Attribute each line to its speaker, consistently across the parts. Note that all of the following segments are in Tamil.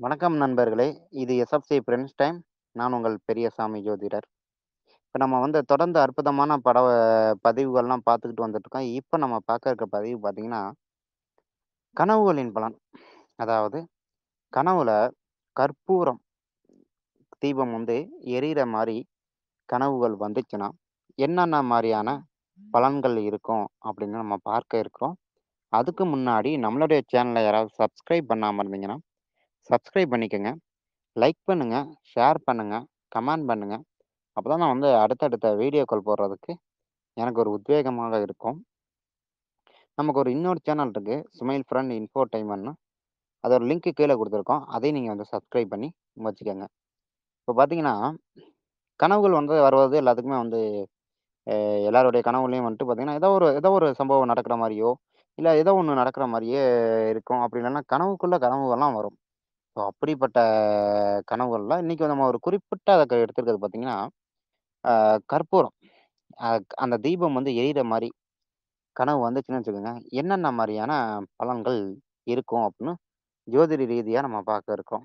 Speaker 1: வணக்கம் நண்பர்களே! இது எஸ்எஃப்சி பிரெண்ட்ஸ் டைம். நான் உங்கள் பெரியசாமி ஜோதிடர். இப்ப நம்ம வந்து தொடர்ந்து அற்புதமான பட பதிவுகள்லாம் பார்த்துக்கிட்டு வந்துட்டுருக்கோம். இப்ப நம்ம பார்க்க இருக்க பதிவு பார்த்தீங்கன்னா கனவுகளின் பலன். அதாவது கனவுல கற்பூரம் தீபம் வந்து எரியிற மாரி கனவுகள் வந்துச்சுன்னா, என்னென்ன மாரியான பலன்கள் இருக்கும் அப்படின்னு நம்ம பார்க்க இருக்கிறோம். அதுக்கு முன்னாடி நம்மளுடைய சேனல யாராவது சப்ஸ்கிரைப் பண்ணாம இருந்தீங்கன்னா, சப்ஸ்கிரைப் பண்ணிக்கங்க. லைக் பண்ணுங்க, ஷேர் பண்ணுங்க, கமெண்ட் பண்ணுங்க. அப்பதான் நான் வந்து அடுத்தடுத்த வீடியோக்கள் போடுறதுக்கு எனக்கு ஒரு உத்வேகமாக இருக்கும். நமக்கு ஒரு இன்னொரு சேனல் இருக்கு. ஸ்மைல் ஃப்ரெண்ட் இன்ஃபோடைன்மெண்ட்னு. அதோட லிங்க் கீழ குடுத்துருக்கோம். அதையும் நீங்க வந்து சப்ஸ்கிரைப் பண்ணி வச்சுக்கங்க. இப்ப பார்த்தீங்கன்னா, கனவுகள் வந்து வருவது எல்லாத்துக்குமே வந்து அ எல்லாருடைய கனவுலயும் வந்துட்டு பார்த்தீங்கன்னா, ஏதோ ஒரு ஏதோ ஒரு சம்பவம் நடக்கிற மாரியோ, இல்ல ஏதோ ஒண்ணு நடக்கிற மாரியே இருக்கும். அப்படி இல்லன்னா கனவுக்குள்ள கனவுகள்லாம் வரும். ஸோ அப்படிப்பட்ட கனவுகள்ல இன்னைக்கு நம்ம ஒரு குறிப்பிட்ட அத எடுத்துருக்கிறது பார்த்தீங்கன்னா, அ கற்பூரம். அ அந்த தீபம் வந்து எரியிற மாரி கனவு வந்துச்சுன்னு வச்சுக்கோங்க, என்னென்ன மாரியான பலன்கள் இருக்கும் அப்படின்னு ஜோதிட ரீதியா நம்ம பார்க்க இருக்கோம்.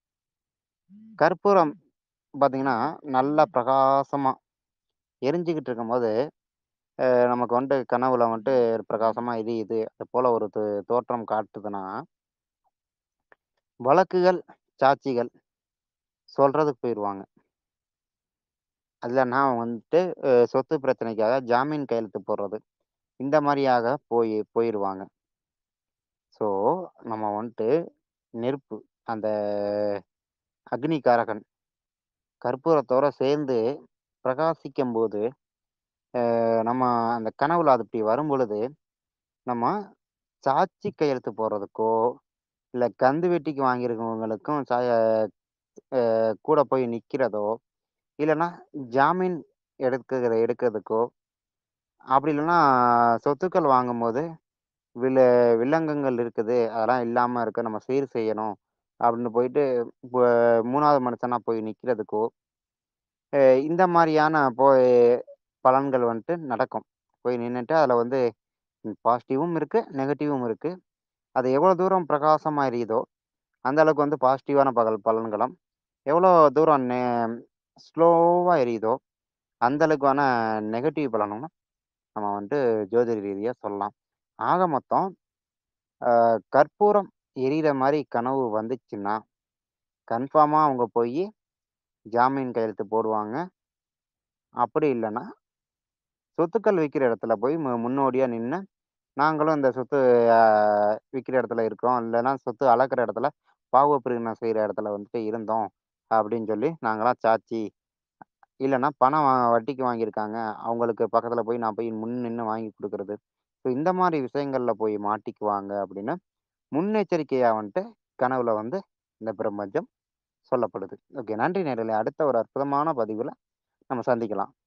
Speaker 1: கற்பூரம் பார்த்தீங்கன்னா, நல்லா பிரகாசமா எரிஞ்சுகிட்டு இருக்கும்போது, அ நமக்கு வந்துட்டு கனவுல வந்துட்டு பிரகாசமா எரியுது. அது போல ஒரு தோ தோற்றம் காட்டுதுன்னா வழக்குகள், சாட்சிகள் சொல்றதுக்கு போயிருவாங்க. இல்லன்னா வந்துட்டு அ சொத்து பிரச்சனைக்காக ஜாமீன் கையெழுத்து போடுறது. இந்த மாரியாக போயி போயிருவாங்க. ஸோ, நம்ம வந்துட்டு நெருப்பு, அந்த அக்னிகாரகன் கற்பூரத்தோட சேர்ந்து பிரகாசிக்கும்போது, அ நம்ம அந்த கனவுல அது இப்படி வரும்பொழுது, நம்ம சாட்சி கையெழுத்து போடுறதுக்கோ, இல்ல கந்து வெட்டிக்கு வாங்கியிருக்கவங்களுக்கும் ச அ கூட போய் நிக்கிறதோ, இல்லன்னா ஜாமீன் எடுக்குற எடுக்கிறதுக்கோ, அப்படி இல்லன்னா சொத்துக்கள் வாங்கும்போது வில்ல வில்லங்கங்கள் இருக்குது. அதெல்லாம் இல்லாம இருக்க நம்ம சீர் செய்யணும். அப்படின்னு போயிட்டு இப்ப 3வது மனுஷனா போய் நிக்கிறதுக்கோ, அ இந்த மாரியான போய் பலன்கள் வந்துட்டு நடக்கும். போய் நின்னுட்டு அதில வந்து பாசிட்டிவும் இருக்கு, நெகட்டிவும் இருக்கு. அது எவ்வளோ தூரம் பிரகாசமா எரியுதோ, அந்த அளவுக்கு வந்து பாசிட்டிவான பகல் பலன்களும், எவ்வளோ தூரம் நெ ஸ்லோவா எரியுதோ, அந்த அளவுக்கான நெகட்டிவ் பலனும் நம்ம வந்துட்டு ஜோதிட ரீதியா சொல்லலாம். ஆக மொத்தம் அ கற்பூரம் எரியிற மாரி கனவு வந்துச்சுன்னா, கன்ஃபார்மா அவங்க போயி ஜாமீன் கையெழுத்து போடுவாங்க. அப்படி இல்லன்னா, சொத்துக்கள் விக்கிற இடத்துல போய் மு முன்னோடியா நின்னு, நாங்களும் இந்த சொத்து அ விக்கிற இடத்துல இருக்கோம். இல்லன்னா சொத்து அளக்குற இடத்துல பாவ பிரிவினை செய்ற இடத்துல வந்துட்டு இருந்தோம். அப்படின்னு சொல்லி நாங்கலாம் சாட்சி. இல்லன்னா பணம் வ வட்டிக்கு வாங்கியிருக்காங்க. அவங்களுக்கு பக்கத்துல போய் நான் போய் முன் நின்னு வாங்கி குடுக்குறது. ஸோ இந்த மாரி விஷயங்கள்ல போய் மாட்டிக்குவாங்க அப்படின்னு, முன்னெச்சரிக்கையா வந்துட்டு கனவுல வந்து இந்த பிரபஞ்சம் சொல்லப்படுது. ஓகே. நன்றி நேயர்களே! அடுத்த ஒரு அற்புதமான பதிவுல நம்ம சந்திக்கலாம்.